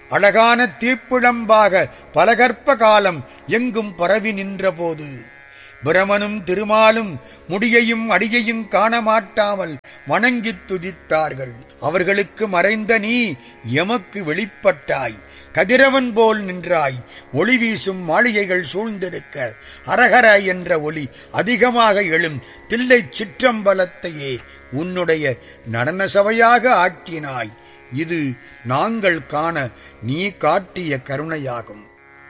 அழகான தீப்பிழம்பாக பலகற்ப காலம் எங்கும் பரவி நின்றபோது பிரமனும் திருமாலும் முடியையும் அடியையும் காண மாட்டாமல் வணங்கித் துதித்தார்கள் அவர்களுக்கு மறைந்த நீ எமக்கு வெளிப்பட்டாய் கதிரவன் போல் நின்றாய் ஒளி வீசும் மாளிகைகள் சூழ்ந்திருக்க அரகர என்ற ஒளி அதிகமாக எழும் தில்லை சிற்றம்பலத்தையே உன்னுடைய நடன சபையாக ஆக்கினாய் இது நாங்கள் காண நீ காட்டிய கருணையாகும்